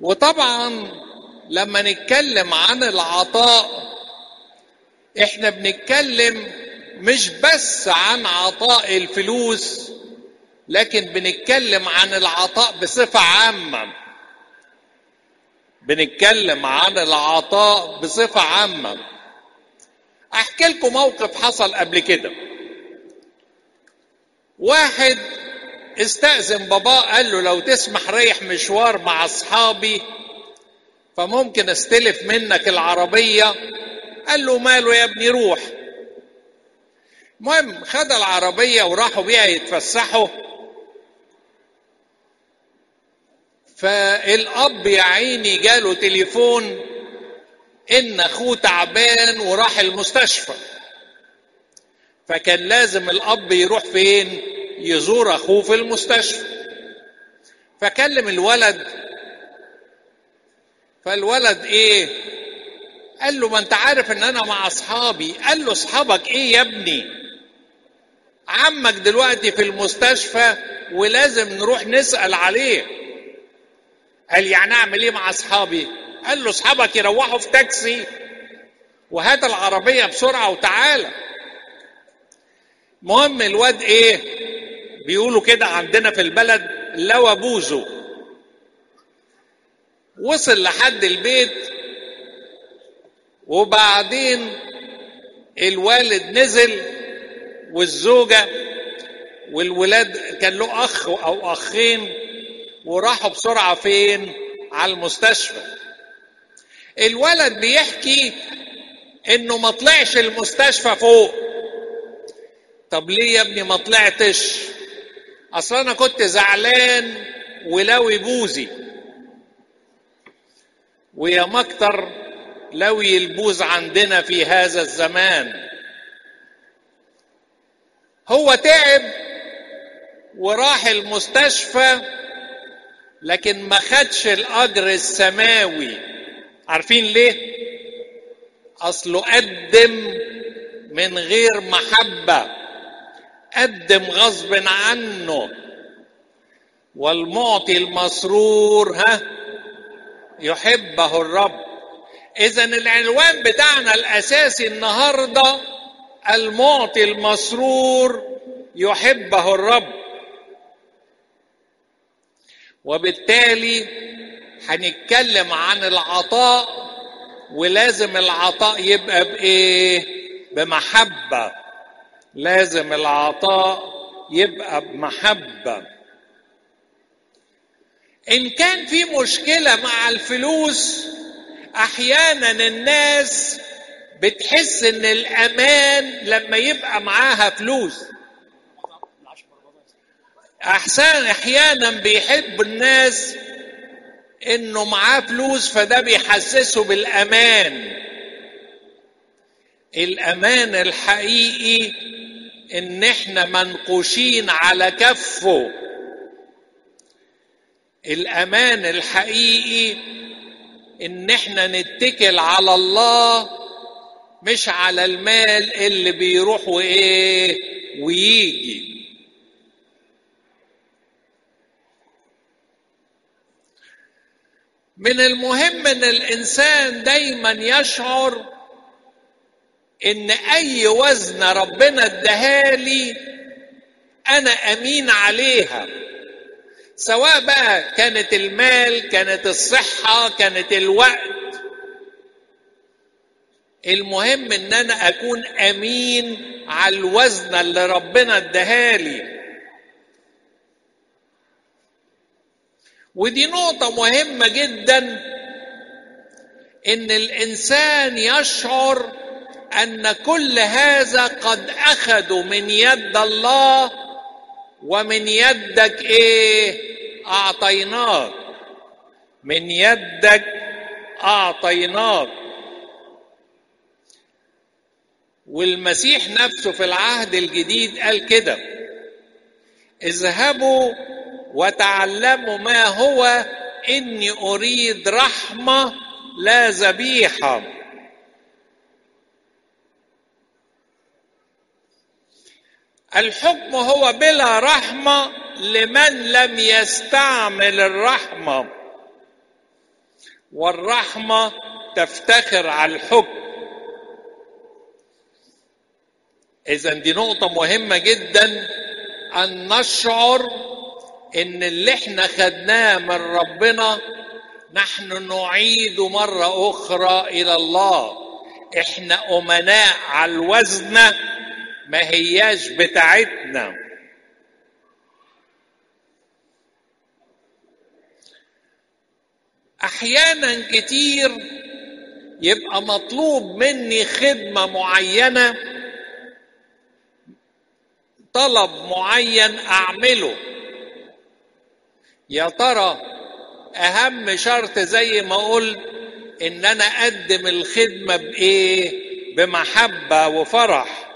وطبعا لما نتكلم عن العطاء احنا بنتكلم مش بس عن عطاء الفلوس لكن بنتكلم عن العطاء بصفة عامة بنتكلم عن العطاء بصفة عامة احكي لكم موقف حصل قبل كده واحد استأذن باباه قال له لو تسمح ريح مشوار مع اصحابي فممكن استلف منك العربية قال له ماله يا ابني روح المهم خد العربية وراحوا بيها يتفسحوا فالأب يا عيني جاله تليفون إن أخوه تعبان وراح المستشفى فكان لازم الأب يروح فين يزور أخوه في المستشفى فكلم الولد فالولد إيه قال له ما انت عارف ان انا مع اصحابي قال له اصحابك ايه يا ابني عمك دلوقتي في المستشفى ولازم نروح نسال عليه قال يعني اعمل ايه مع اصحابي قال له اصحابك يروحوا في تاكسي وهات العربيه بسرعه وتعالى المهم الواد ايه بيقولوا كده عندنا في البلد لوى بوزه وصل لحد البيت وبعدين الوالد نزل والزوجة والولاد كان له أخ أو أخين وراحوا بسرعة فين؟ على المستشفى. الولد بيحكي إنه ما طلعش المستشفى فوق. طب ليه يا ابني ما طلعتش؟ أصل أنا كنت زعلان ولوي بوزي. ويا مكتر لوي البوز عندنا في هذا الزمان هو تعب وراح المستشفى لكن ما خدش الاجر السماوي عارفين ليه اصله قدم من غير محبه قدم غصب عنه والمعطي المسرور ها يحبه الرب اذا العنوان بتاعنا الاساسي النهارده المعطي المسرور يحبه الرب وبالتالي هنتكلم عن العطاء ولازم العطاء يبقى بايه بمحبه لازم العطاء يبقى بمحبه ان كان في مشكله مع الفلوس احيانا الناس بتحس ان الامان لما يبقى معاها فلوس احسن احيانا بيحب الناس انه معاه فلوس فده بيحسسه بالامان الامان الحقيقي ان احنا منقوشين على كفه الامان الحقيقي ان احنا نتكل على الله مش على المال اللي بيروح وايه ويجي من المهم ان الانسان دايما يشعر ان اي وزن ربنا اداهالي انا امين عليها سواء بقى كانت المال كانت الصحه كانت الوقت المهم ان انا اكون امين على الوزن اللي ربنا اداهالي ودي نقطه مهمه جدا ان الانسان يشعر ان كل هذا قد اخذوا من يد الله ومن يدك ايه اعطيناك من يدك اعطيناك والمسيح نفسه في العهد الجديد قال كده اذهبوا وتعلموا ما هو اني اريد رحمه لا ذبيحه الحكم هو بلا رحمه لمن لم يستعمل الرحمه والرحمة تفتخر على الحكم إذا دي نقطة مهمة جدا أن نشعر إن اللي إحنا خدناه من ربنا نحن نعيد مرة أخرى إلى الله إحنا أمناء على الوزنة ما هياش بتاعتنا أحيانا كتير يبقى مطلوب مني خدمة معينة طلب معين أعمله يا ترى أهم شرط زي ما قلت إن أنا أقدم الخدمة بإيه؟ بمحبة وفرح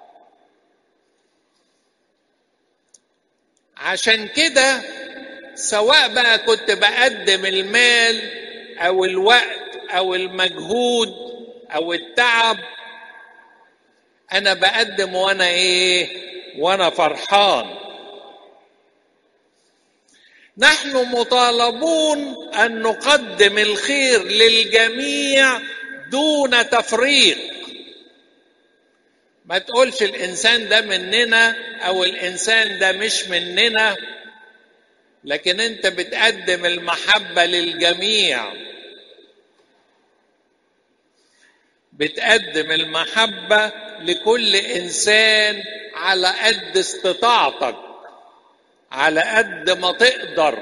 عشان كده سواء بقى كنت بقدم المال او الوقت او المجهود او التعب انا بقدم وانا ايه وانا فرحان نحن مطالبون ان نقدم الخير للجميع دون تفريق ما تقولش الانسان ده مننا او الانسان ده مش مننا لكن انت بتقدم المحبه للجميع بتقدم المحبه لكل انسان على قد استطاعتك على قد ما تقدر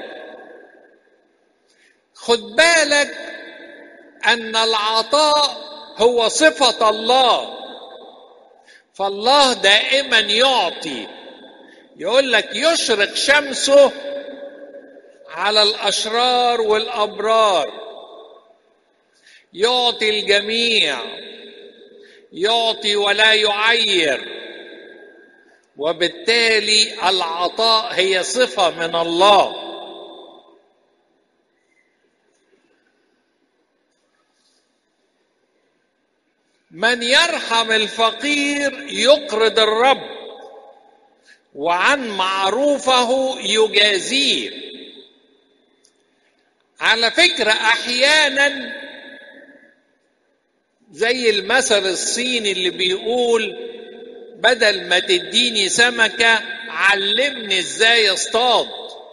خد بالك ان العطاء هو صفه الله فالله دائما يعطي يقول لك يشرق شمسه على الاشرار والابرار يعطي الجميع يعطي ولا يعير وبالتالي العطاء هي صفه من الله من يرحم الفقير يقرض الرب وعن معروفه يجازيه على فكره احيانا زي المثل الصيني اللي بيقول بدل ما تديني سمكه علمني ازاي اصطاد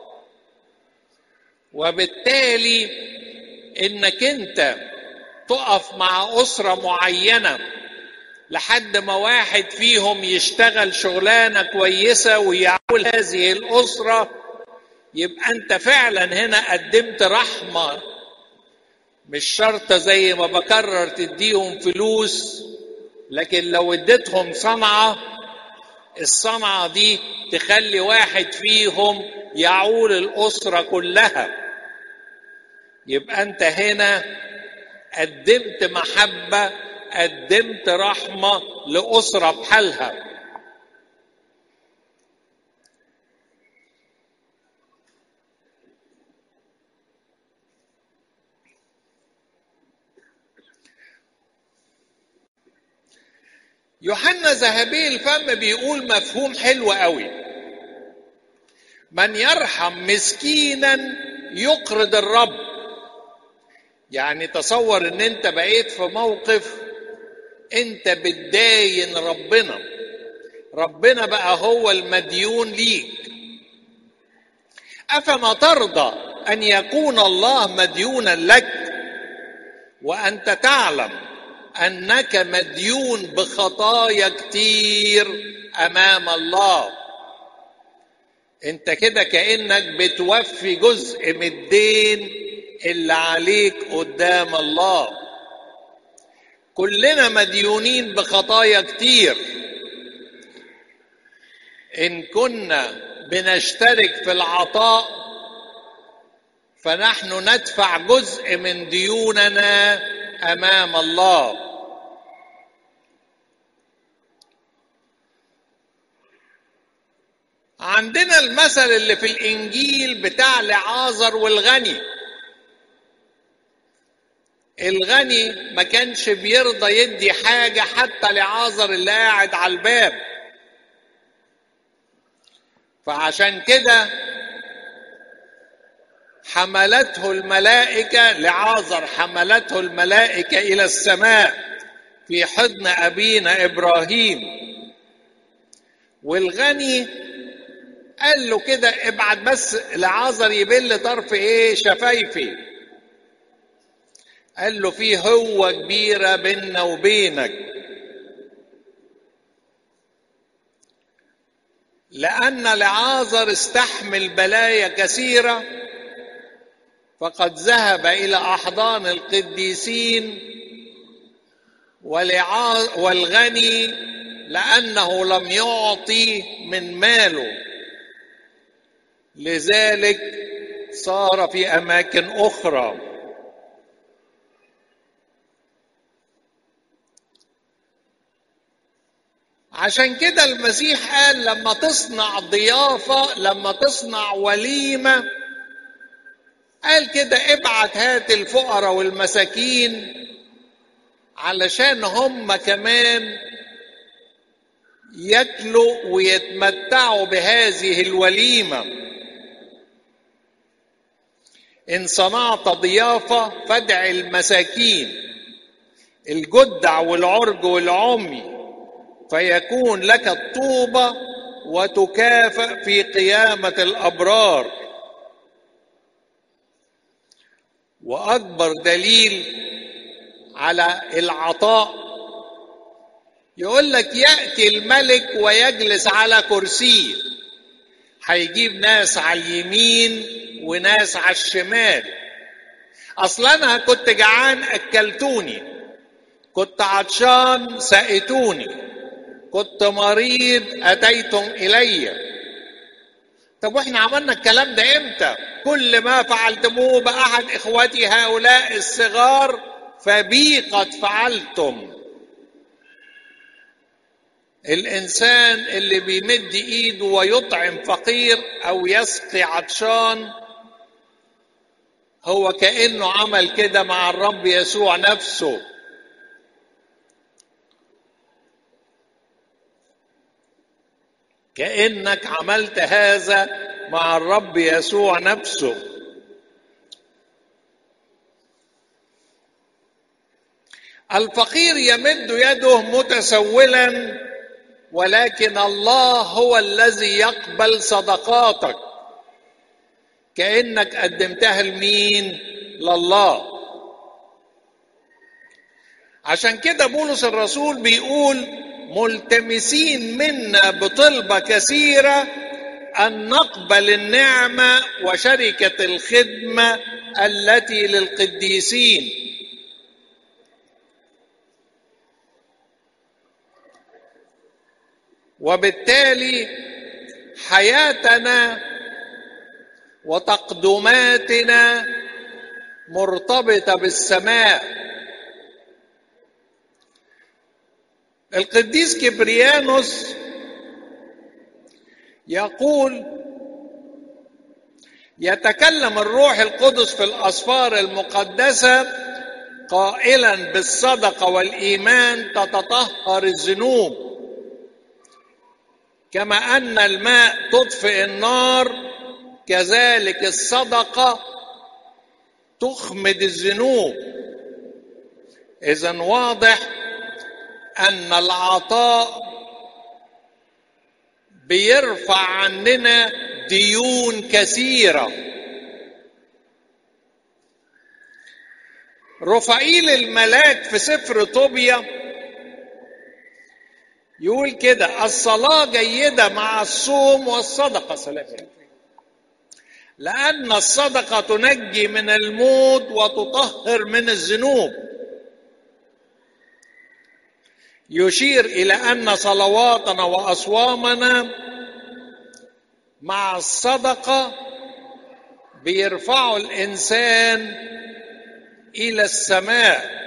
وبالتالي انك انت تقف مع اسره معينه لحد ما واحد فيهم يشتغل شغلانه كويسه ويعول هذه الاسره يبقى انت فعلا هنا قدمت رحمه مش شرط زي ما بكرر تديهم فلوس لكن لو اديتهم صنعه الصنعه دي تخلي واحد فيهم يعول الاسره كلها يبقى انت هنا قدمت محبه قدمت رحمه لاسره بحالها يوحنا ذهبي الفم بيقول مفهوم حلو قوي من يرحم مسكينا يقرض الرب يعني تصور ان انت بقيت في موقف انت بتداين ربنا ربنا بقى هو المديون ليك افما ترضى ان يكون الله مديونا لك وانت تعلم انك مديون بخطايا كتير امام الله انت كده كانك بتوفي جزء من الدين اللي عليك قدام الله كلنا مديونين بخطايا كتير ان كنا بنشترك في العطاء فنحن ندفع جزء من ديوننا امام الله عندنا المثل اللي في الانجيل بتاع لعازر والغني الغني ما كانش بيرضى يدي حاجة حتى لعازر اللي قاعد على الباب فعشان كده حملته الملائكة لعازر حملته الملائكة إلى السماء في حضن أبينا إبراهيم والغني قال له كده ابعت بس لعازر يبل طرف ايه شفايفي قال له في هوة كبيرة بيننا وبينك لأن لعازر استحمل بلايا كثيرة فقد ذهب إلى أحضان القديسين والغني لأنه لم يعطي من ماله لذلك صار في أماكن أخرى عشان كده المسيح قال لما تصنع ضيافة لما تصنع وليمة قال كده ابعت هات الفقراء والمساكين علشان هم كمان ياكلوا ويتمتعوا بهذه الوليمه ان صنعت ضيافه فادع المساكين الجدع والعرج والعمي فيكون لك الطوبه وتكافئ في قيامه الابرار واكبر دليل على العطاء يقول لك ياتي الملك ويجلس على كرسيه هيجيب ناس على اليمين وناس على الشمال اصل انا كنت جعان اكلتوني كنت عطشان سقيتوني كنت مريض اتيتم الي طب واحنا عملنا الكلام ده امتى كل ما فعلتموه باحد اخوتي هؤلاء الصغار فبي قد فعلتم الانسان اللي بيمد ايده ويطعم فقير او يسقي عطشان هو كانه عمل كده مع الرب يسوع نفسه كانك عملت هذا مع الرب يسوع نفسه الفقير يمد يده متسولا ولكن الله هو الذي يقبل صدقاتك كانك قدمتها لمين لله عشان كده بولس الرسول بيقول ملتمسين منا بطلبه كثيره ان نقبل النعمه وشركه الخدمه التي للقديسين وبالتالي حياتنا وتقدماتنا مرتبطه بالسماء القديس كبريانوس يقول يتكلم الروح القدس في الاسفار المقدسه قائلا بالصدقه والايمان تتطهر الذنوب كما ان الماء تطفئ النار كذلك الصدقه تخمد الذنوب اذا واضح ان العطاء بيرفع عننا ديون كثيره رفائيل الملاك في سفر طوبيا يقول كده الصلاة جيدة مع الصوم والصدقة سلام لأن الصدقة تنجي من الموت وتطهر من الذنوب يشير إلى أن صلواتنا وأصوامنا مع الصدقة بيرفعوا الإنسان إلى السماء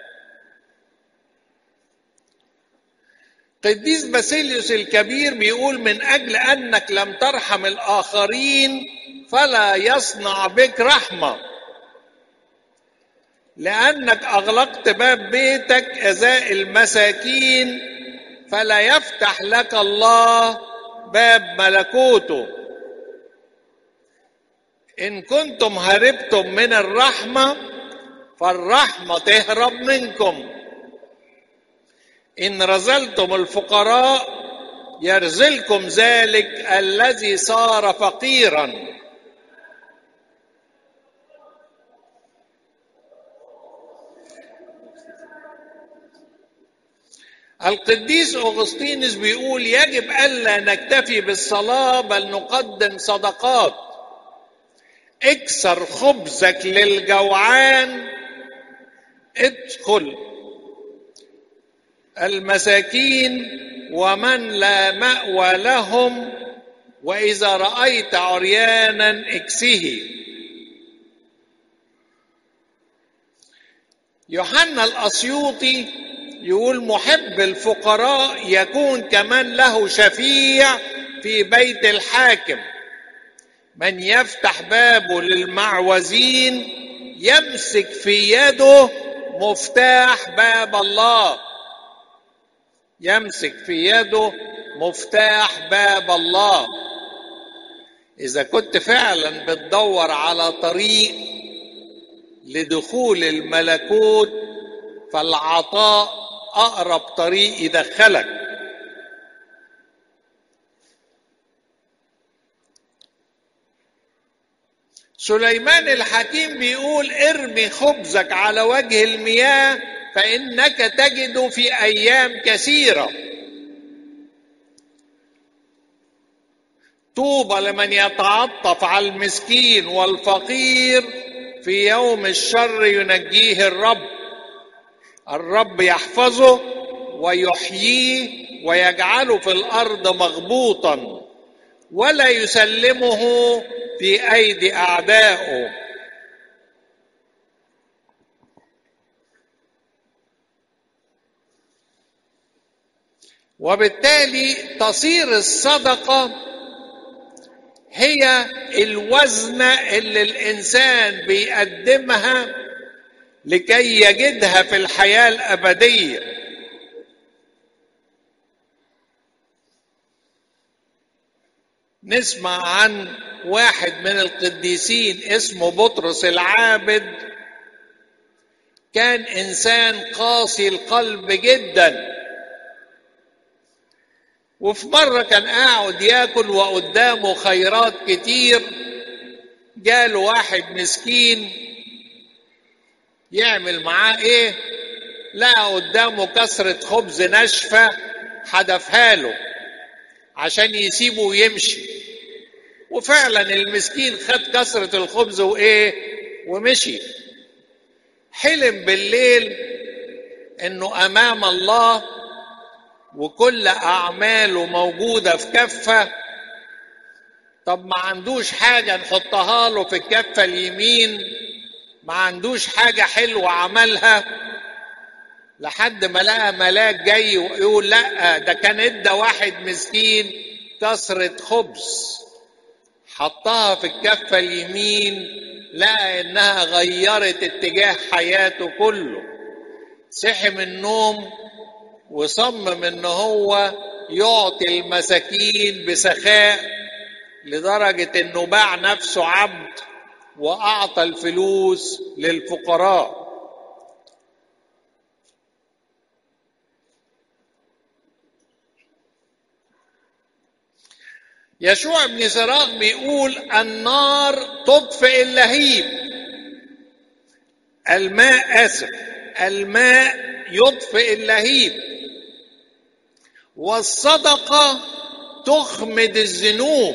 قديس باسيليوس الكبير بيقول من اجل انك لم ترحم الاخرين فلا يصنع بك رحمه لانك اغلقت باب بيتك ازاء المساكين فلا يفتح لك الله باب ملكوته ان كنتم هربتم من الرحمه فالرحمه تهرب منكم ان رزلتم الفقراء يرزلكم ذلك الذي صار فقيرا القديس اغسطينوس بيقول يجب الا نكتفي بالصلاه بل نقدم صدقات اكسر خبزك للجوعان ادخل المساكين ومن لا ماوى لهم واذا رايت عريانا اكسه يوحنا الاسيوطي يقول محب الفقراء يكون كمان له شفيع في بيت الحاكم من يفتح بابه للمعوزين يمسك في يده مفتاح باب الله يمسك في يده مفتاح باب الله اذا كنت فعلا بتدور على طريق لدخول الملكوت فالعطاء اقرب طريق يدخلك سليمان الحكيم بيقول ارمي خبزك على وجه المياه فانك تجد في ايام كثيره طوبى لمن يتعطف على المسكين والفقير في يوم الشر ينجيه الرب الرب يحفظه ويحييه ويجعله في الارض مغبوطا ولا يسلمه في ايدي اعدائه وبالتالي تصير الصدقه هي الوزنه اللي الانسان بيقدمها لكي يجدها في الحياه الابديه نسمع عن واحد من القديسين اسمه بطرس العابد كان انسان قاسي القلب جدا وفي مره كان قاعد ياكل وقدامه خيرات كتير جاله واحد مسكين يعمل معاه ايه لقى قدامه كسرة خبز ناشفة حدفها له عشان يسيبه ويمشي وفعلا المسكين خد كسرة الخبز وايه ومشي حلم بالليل انه امام الله وكل اعماله موجودة في كفة طب ما عندوش حاجة نحطها له في الكفة اليمين ما عندوش حاجة حلوة عملها لحد ما لقى ملاك جاي ويقول لا ده كان ادى واحد مسكين كسرة خبز حطها في الكفة اليمين لقى انها غيرت اتجاه حياته كله صحي من النوم وصمم ان هو يعطي المساكين بسخاء لدرجة انه باع نفسه عبد واعطى الفلوس للفقراء يشوع بن سراق بيقول النار تطفئ اللهيب الماء اسف الماء يطفئ اللهيب والصدقه تخمد الذنوب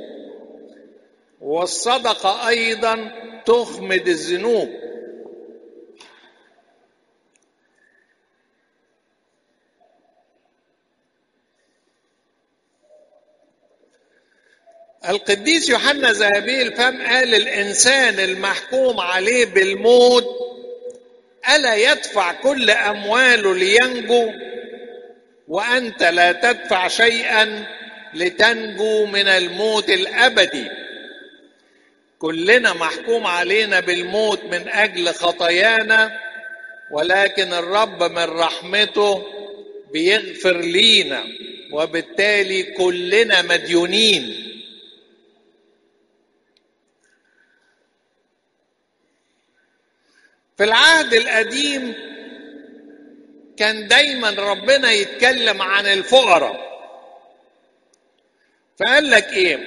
والصدقه ايضا تخمد الذنوب القديس يوحنا ذهبي الفم قال الانسان المحكوم عليه بالموت الا يدفع كل امواله لينجو وانت لا تدفع شيئا لتنجو من الموت الابدي كلنا محكوم علينا بالموت من اجل خطايانا ولكن الرب من رحمته بيغفر لينا وبالتالي كلنا مديونين في العهد القديم كان دايما ربنا يتكلم عن الفقراء فقال لك ايه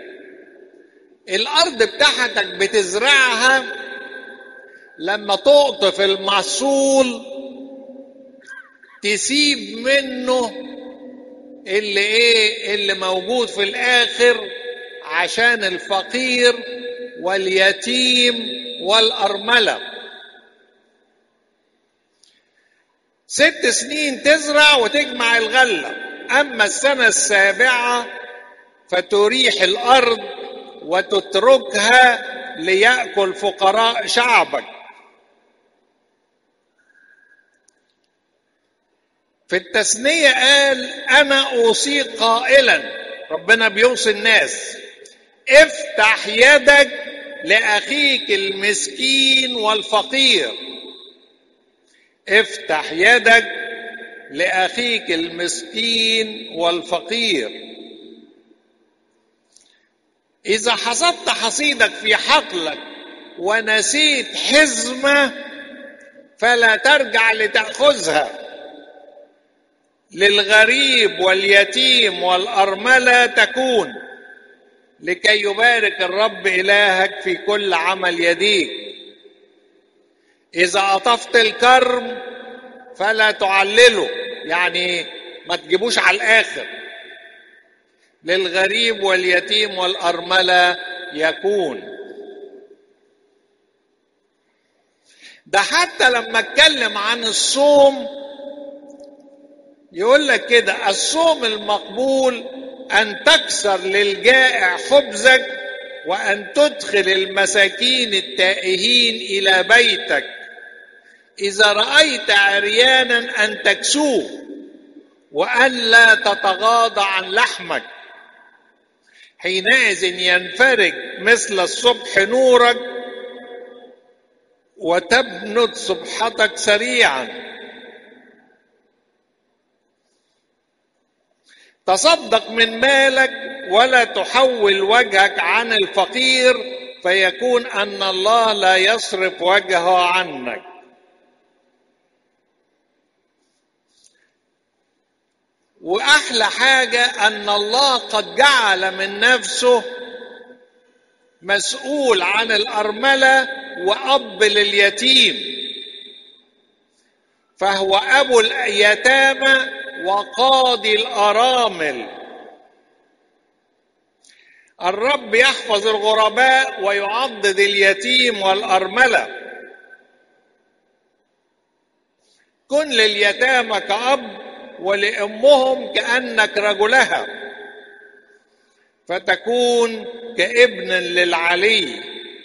الارض بتاعتك بتزرعها لما تقطف المحصول تسيب منه اللي ايه اللي موجود في الاخر عشان الفقير واليتيم والارمله ست سنين تزرع وتجمع الغله اما السنه السابعه فتريح الارض وتتركها ليأكل فقراء شعبك في التثنية قال أنا أوصي قائلا ربنا بيوصي الناس افتح يدك لأخيك المسكين والفقير افتح يدك لأخيك المسكين والفقير إذا حصدت حصيدك في حقلك ونسيت حزمة فلا ترجع لتأخذها للغريب واليتيم والأرملة تكون لكي يبارك الرب إلهك في كل عمل يديك إذا أطفت الكرم فلا تعلله يعني ما تجيبوش على الآخر للغريب واليتيم والأرملة يكون ده حتى لما اتكلم عن الصوم يقول لك كده الصوم المقبول أن تكسر للجائع خبزك وأن تدخل المساكين التائهين إلى بيتك إذا رأيت عريانا أن تكسوه وأن لا تتغاضى عن لحمك حينئذ ينفرج مثل الصبح نورك وتبند صبحتك سريعا تصدق من مالك ولا تحول وجهك عن الفقير فيكون ان الله لا يصرف وجهه عنك واحلى حاجه ان الله قد جعل من نفسه مسؤول عن الارمله واب لليتيم فهو ابو اليتامى وقاضي الارامل الرب يحفظ الغرباء ويعضد اليتيم والارمله كن لليتامى كاب ولامهم كانك رجلها فتكون كابن للعلي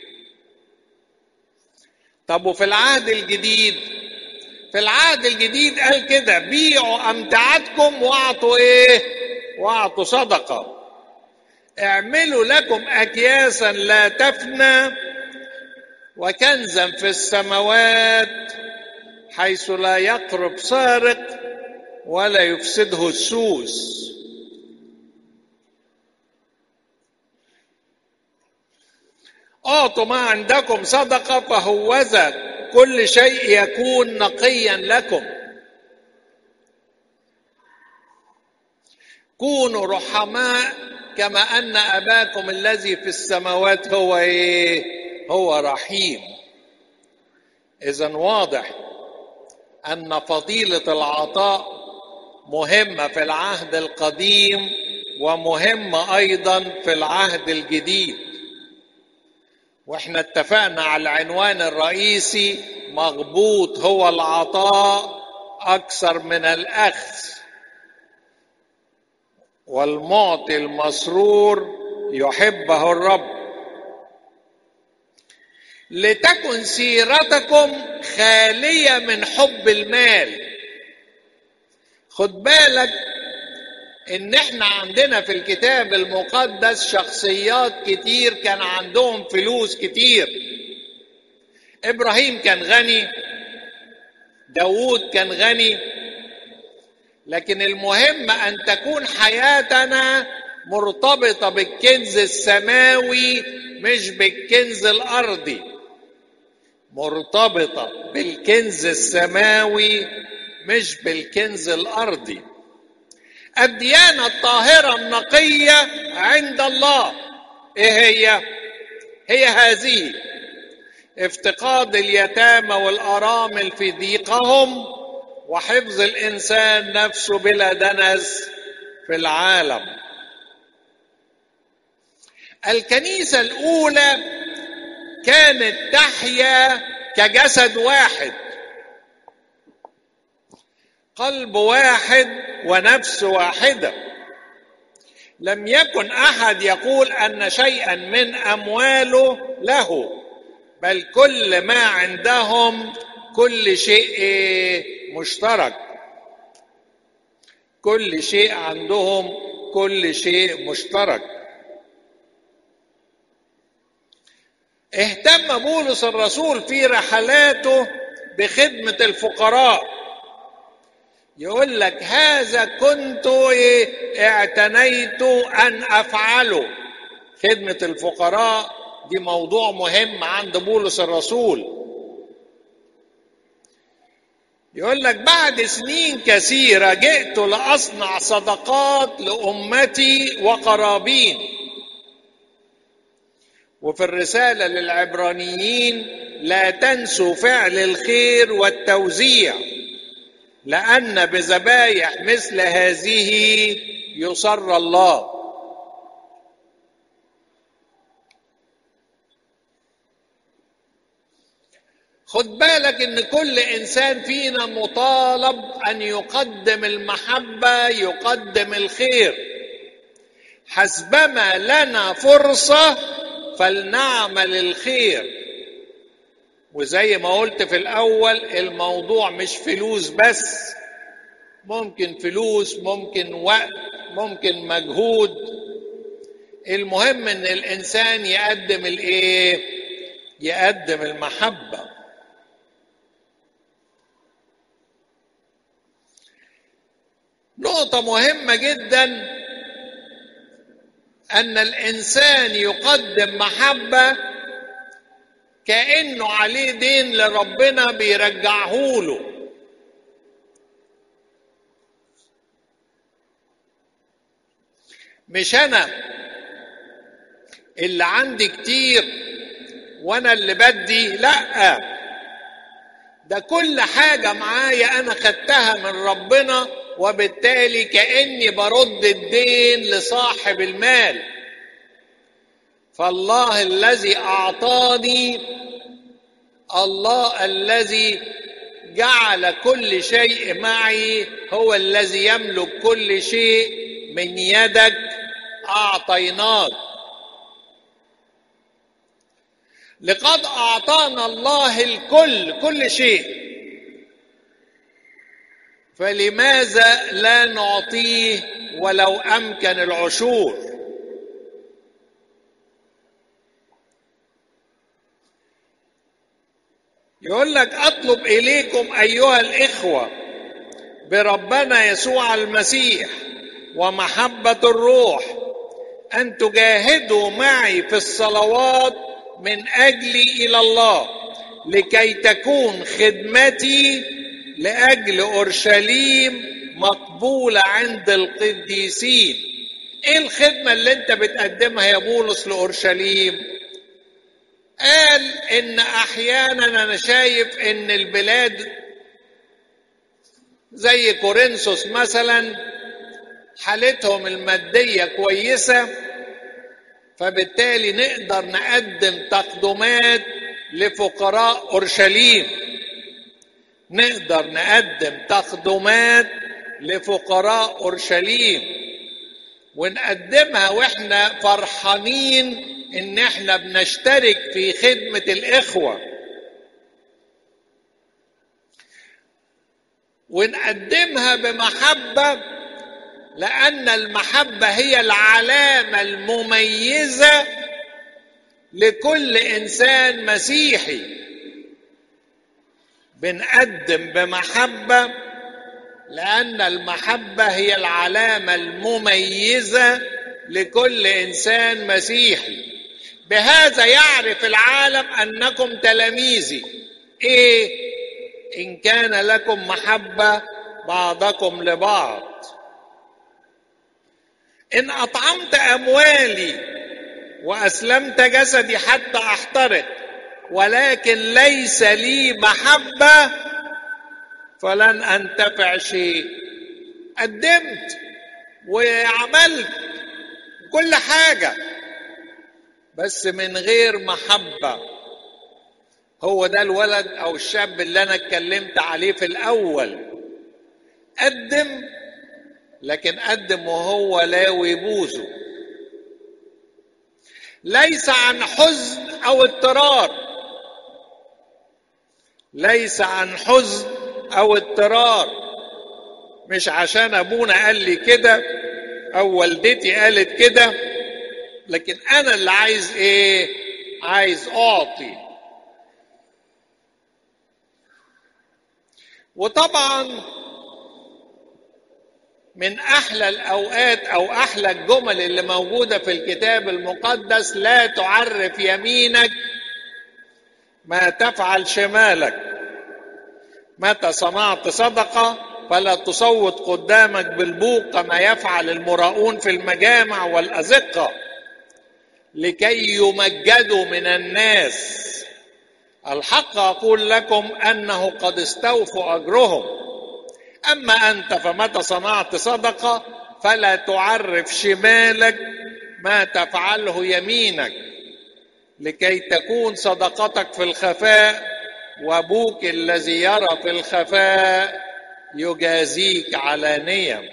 طب وفي العهد الجديد في العهد الجديد قال كده بيعوا امتعتكم واعطوا ايه واعطوا صدقه اعملوا لكم اكياسا لا تفنى وكنزا في السماوات حيث لا يقرب سارق ولا يفسده السوس اعطوا ما عندكم صدقه فهوذا كل شيء يكون نقيا لكم كونوا رحماء كما ان اباكم الذي في السماوات هو ايه هو رحيم اذا واضح ان فضيله العطاء مهمه في العهد القديم ومهمه ايضا في العهد الجديد واحنا اتفقنا على العنوان الرئيسي مغبوط هو العطاء اكثر من الاخذ والمعطي المسرور يحبه الرب لتكن سيرتكم خاليه من حب المال خد بالك ان احنا عندنا في الكتاب المقدس شخصيات كتير كان عندهم فلوس كتير ابراهيم كان غني داوود كان غني لكن المهم ان تكون حياتنا مرتبطه بالكنز السماوي مش بالكنز الارضي مرتبطه بالكنز السماوي مش بالكنز الارضي الديانه الطاهره النقيه عند الله ايه هي هي هذه افتقاد اليتامى والارامل في ضيقهم وحفظ الانسان نفسه بلا دنس في العالم الكنيسه الاولى كانت تحيا كجسد واحد قلب واحد ونفس واحده لم يكن احد يقول ان شيئا من امواله له بل كل ما عندهم كل شيء مشترك كل شيء عندهم كل شيء مشترك اهتم بولس الرسول في رحلاته بخدمة الفقراء يقول لك هذا كنت اعتنيت أن أفعله خدمة الفقراء دي موضوع مهم عند بولس الرسول يقول لك بعد سنين كثيرة جئت لأصنع صدقات لأمتي وقرابين وفي الرسالة للعبرانيين لا تنسوا فعل الخير والتوزيع لأن بذبايح مثل هذه يسر الله خد بالك ان كل انسان فينا مطالب ان يقدم المحبه يقدم الخير حسبما لنا فرصه فلنعمل الخير وزي ما قلت في الاول الموضوع مش فلوس بس ممكن فلوس ممكن وقت ممكن مجهود المهم ان الانسان يقدم الايه يقدم المحبه نقطه مهمه جدا ان الانسان يقدم محبه كانه عليه دين لربنا بيرجعه له مش انا اللي عندي كتير وانا اللي بدي لا ده كل حاجه معايا انا خدتها من ربنا وبالتالي كاني برد الدين لصاحب المال فالله الذي اعطاني الله الذي جعل كل شيء معي هو الذي يملك كل شيء من يدك اعطيناك لقد اعطانا الله الكل كل شيء فلماذا لا نعطيه ولو امكن العشور يقول لك اطلب اليكم ايها الاخوه بربنا يسوع المسيح ومحبه الروح ان تجاهدوا معي في الصلوات من اجلي الى الله لكي تكون خدمتي لاجل اورشليم مقبوله عند القديسين ايه الخدمه اللي انت بتقدمها يا بولس لاورشليم قال ان احيانا انا شايف ان البلاد زي كورنثوس مثلا حالتهم الماديه كويسه فبالتالي نقدر نقدم تقدمات لفقراء اورشليم نقدر نقدم تقدمات لفقراء اورشليم ونقدمها واحنا فرحانين ان احنا بنشترك في خدمه الاخوه ونقدمها بمحبه لان المحبه هي العلامه المميزه لكل انسان مسيحي بنقدم بمحبه لان المحبه هي العلامه المميزه لكل انسان مسيحي بهذا يعرف العالم انكم تلاميذي ايه ان كان لكم محبه بعضكم لبعض ان اطعمت اموالي واسلمت جسدي حتى احترق ولكن ليس لي محبه فلن انتفع شيء قدمت وعملت كل حاجه بس من غير محبه هو ده الولد او الشاب اللي انا اتكلمت عليه في الاول قدم لكن قدم وهو لاوي بوزه ليس عن حزن او اضطرار ليس عن حزن او اضطرار مش عشان ابونا قال لي كده او والدتي قالت كده لكن انا اللي عايز ايه عايز اعطي وطبعا من احلى الاوقات او احلى الجمل اللي موجوده في الكتاب المقدس لا تعرف يمينك ما تفعل شمالك متى صنعت صدقه فلا تصوت قدامك بالبوق كما يفعل المراؤون في المجامع والازقه لكي يمجدوا من الناس الحق اقول لكم انه قد استوفوا اجرهم اما انت فمتى صنعت صدقه فلا تعرف شمالك ما تفعله يمينك لكي تكون صدقتك في الخفاء وابوك الذي يرى في الخفاء يجازيك علانيه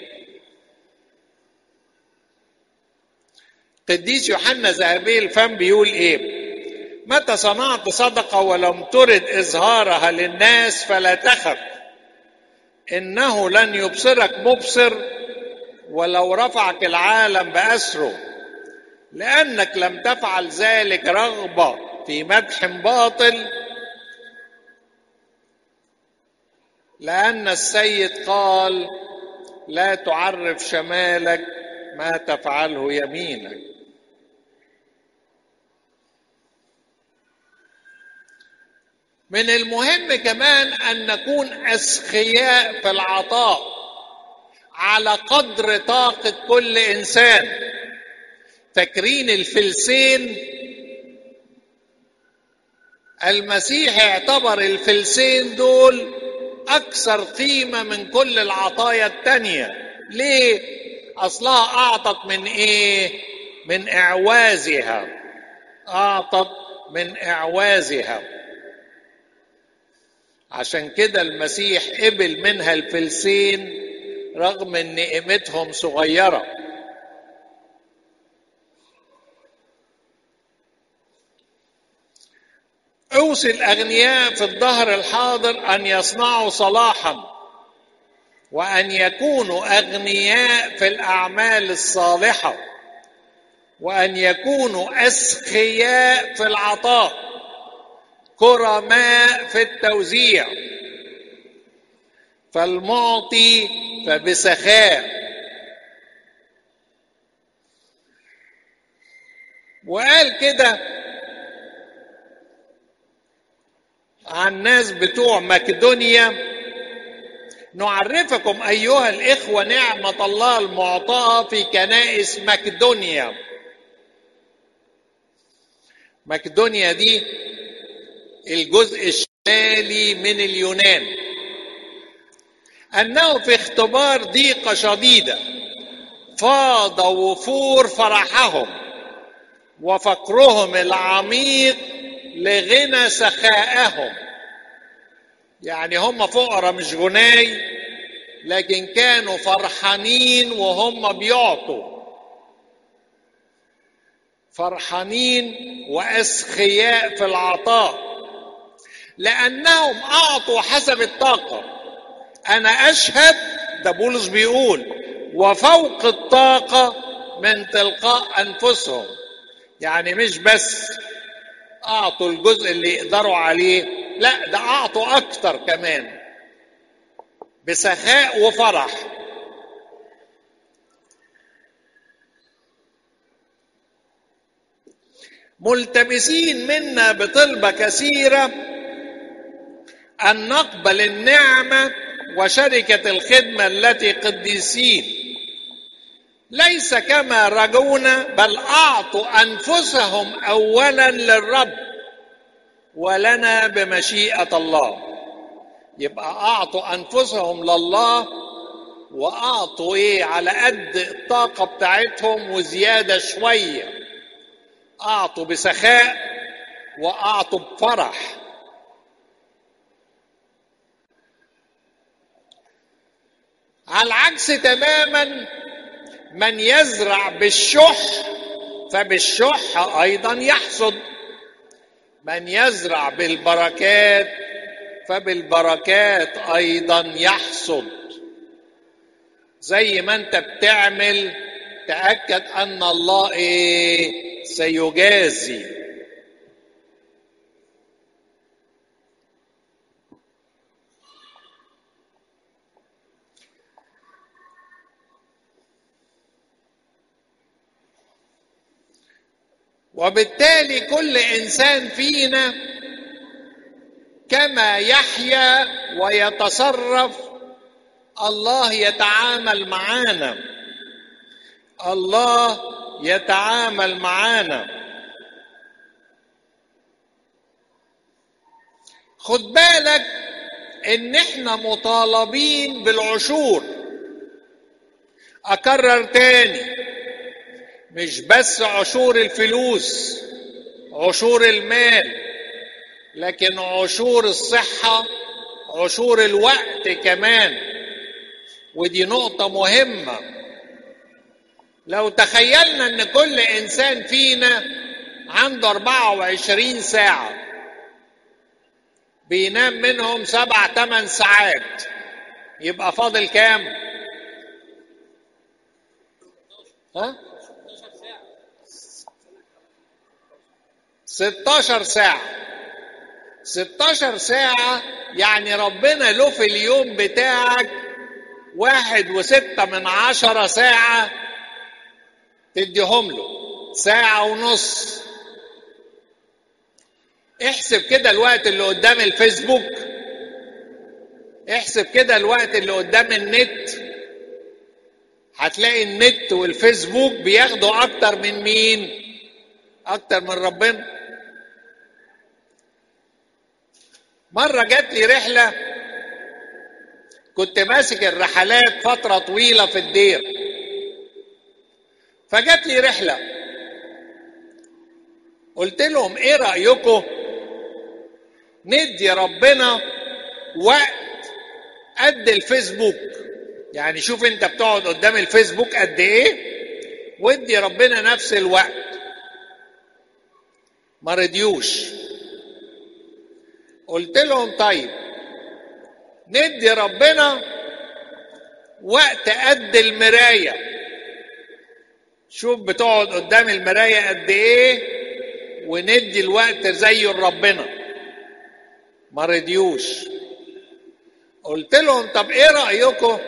قديس يوحنا ذهبي الفم بيقول ايه متى صنعت صدقه ولم ترد اظهارها للناس فلا تخف انه لن يبصرك مبصر ولو رفعك العالم باسره لانك لم تفعل ذلك رغبه في مدح باطل لان السيد قال لا تعرف شمالك ما تفعله يمينك من المهم كمان ان نكون اسخياء في العطاء على قدر طاقه كل انسان فاكرين الفلسين المسيح اعتبر الفلسين دول اكثر قيمه من كل العطايا التانيه ليه اصلها اعطت من ايه من اعوازها اعطت من اعوازها عشان كده المسيح قبل منها الفلسين رغم ان قيمتهم صغيره اوصي الاغنياء في الظهر الحاضر ان يصنعوا صلاحا وان يكونوا اغنياء في الاعمال الصالحه وان يكونوا اسخياء في العطاء كرماء في التوزيع فالمعطي فبسخاء وقال كده عن ناس بتوع مقدونيا نعرفكم ايها الاخوه نعمه الله المعطاه في كنائس مقدونيا مقدونيا دي الجزء الشمالي من اليونان انه في اختبار ضيقه شديده فاض وفور فرحهم وفقرهم العميق لغنى سخائهم يعني هم فقراء مش غناي لكن كانوا فرحانين وهم بيعطوا فرحانين واسخياء في العطاء لانهم اعطوا حسب الطاقه انا اشهد ده بولس بيقول وفوق الطاقه من تلقاء انفسهم يعني مش بس اعطوا الجزء اللي يقدروا عليه لا ده اعطوا اكتر كمان بسخاء وفرح ملتمسين منا بطلبة كثيرة ان نقبل النعمه وشركه الخدمه التي قديسين ليس كما رجونا بل اعطوا انفسهم اولا للرب ولنا بمشيئه الله يبقى اعطوا انفسهم لله واعطوا ايه على قد الطاقه بتاعتهم وزياده شويه اعطوا بسخاء واعطوا بفرح على العكس تماما من يزرع بالشح فبالشح ايضا يحصد من يزرع بالبركات فبالبركات ايضا يحصد زي ما انت بتعمل تاكد ان الله ايه سيجازي وبالتالي كل انسان فينا كما يحيا ويتصرف الله يتعامل معانا الله يتعامل معانا خد بالك ان احنا مطالبين بالعشور اكرر تاني مش بس عشور الفلوس عشور المال لكن عشور الصحة عشور الوقت كمان ودي نقطة مهمة لو تخيلنا ان كل انسان فينا عنده 24 ساعة بينام منهم سبع ثمان ساعات يبقى فاضل كام؟ ها؟ 16 ساعة 16 ساعة يعني ربنا له في اليوم بتاعك واحد وستة من عشرة ساعة تديهم له ساعة ونص احسب كده الوقت اللي قدام الفيسبوك احسب كده الوقت اللي قدام النت هتلاقي النت والفيسبوك بياخدوا اكتر من مين اكتر من ربنا مرة جات لي رحلة كنت ماسك الرحلات فترة طويلة في الدير فجات لي رحلة قلت لهم ايه رأيكم ندي ربنا وقت قد الفيسبوك يعني شوف انت بتقعد قدام الفيسبوك قد ايه وادي ربنا نفس الوقت ما رضيوش قلت لهم طيب ندي ربنا وقت قد المراية شوف بتقعد قدام المراية قد ايه وندي الوقت زي ربنا ما رضيوش قلت لهم طب ايه رأيكم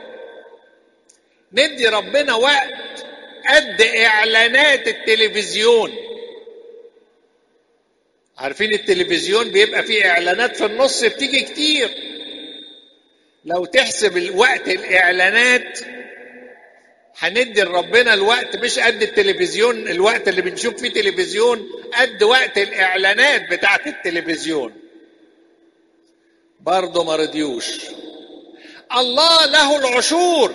ندي ربنا وقت قد اعلانات التلفزيون عارفين التلفزيون بيبقى فيه اعلانات في النص بتيجي كتير لو تحسب الوقت الاعلانات هندي لربنا الوقت مش قد التلفزيون الوقت اللي بنشوف فيه تلفزيون قد وقت الاعلانات بتاعت التلفزيون برضه ما رضيوش الله له العشور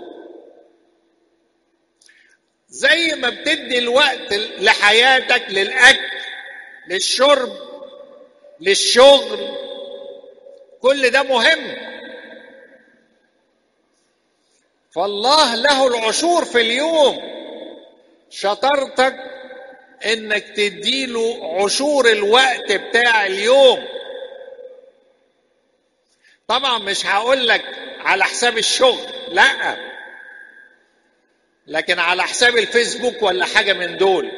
زي ما بتدي الوقت لحياتك للاكل للشرب للشغل كل ده مهم فالله له العشور في اليوم شطارتك انك تديله عشور الوقت بتاع اليوم طبعا مش هقول لك على حساب الشغل لا لكن على حساب الفيسبوك ولا حاجه من دول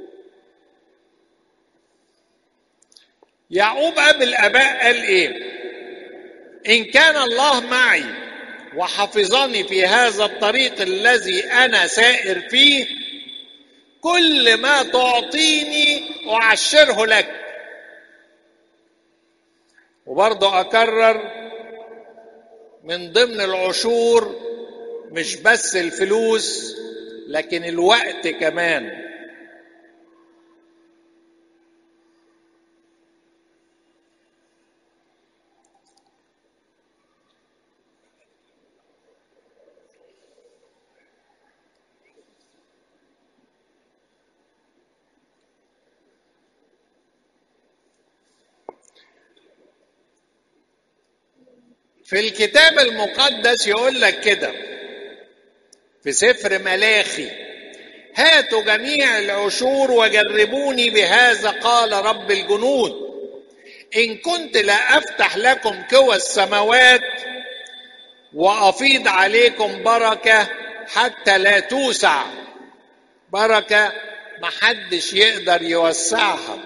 يعقوب اب الاباء قال ايه ان كان الله معي وحفظني في هذا الطريق الذي انا سائر فيه كل ما تعطيني اعشره لك وبرضه اكرر من ضمن العشور مش بس الفلوس لكن الوقت كمان في الكتاب المقدس يقول لك كده في سفر ملاخي هاتوا جميع العشور وجربوني بهذا قال رب الجنود ان كنت لا افتح لكم كوى السماوات وافيض عليكم بركه حتى لا توسع بركه محدش يقدر يوسعها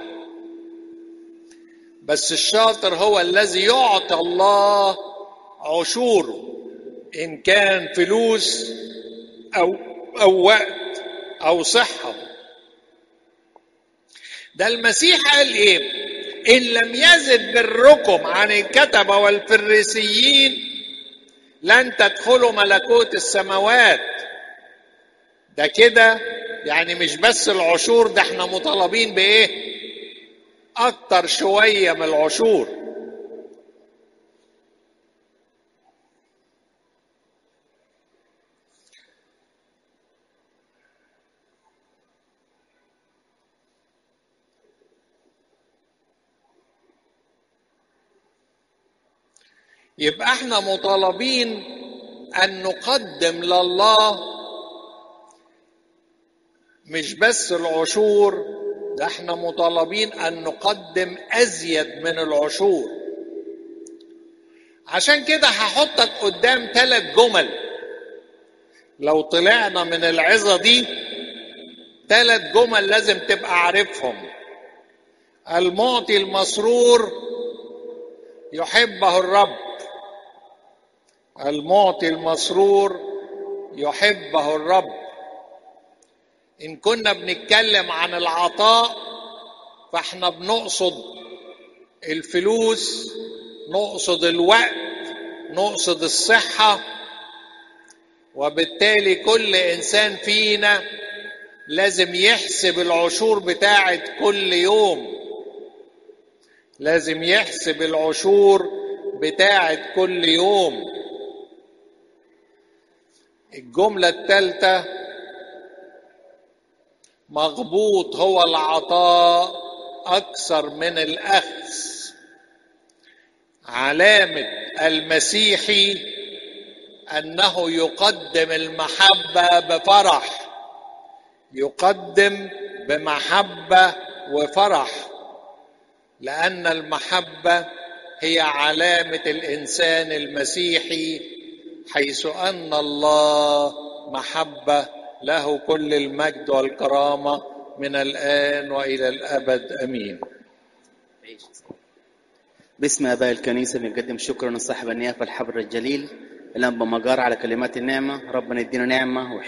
بس الشاطر هو الذي يعطي الله عشوره ان كان فلوس او او وقت او صحه ده المسيح قال ايه ان لم يزد بركم عن الكتبه والفريسيين لن تدخلوا ملكوت السماوات ده كده يعني مش بس العشور ده احنا مطالبين بايه اكتر شويه من العشور يبقى احنا مطالبين ان نقدم لله مش بس العشور ده احنا مطالبين ان نقدم ازيد من العشور عشان كده هحطك قدام ثلاث جمل لو طلعنا من العظة دي ثلاث جمل لازم تبقى عارفهم المعطي المسرور يحبه الرب المعطي المسرور يحبه الرب ان كنا بنتكلم عن العطاء فاحنا بنقصد الفلوس نقصد الوقت نقصد الصحه وبالتالي كل انسان فينا لازم يحسب العشور بتاعه كل يوم لازم يحسب العشور بتاعه كل يوم الجمله الثالثه مغبوط هو العطاء اكثر من الاخذ علامه المسيحي انه يقدم المحبه بفرح يقدم بمحبه وفرح لان المحبه هي علامه الانسان المسيحي حيث ان الله محبه له كل المجد والكرامه من الان والى الابد امين باسم اباء الكنيسه بنقدم شكرا لصاحب النيافه الحبر الجليل الانبا مجار على كلمات النعمه ربنا يدينا نعمه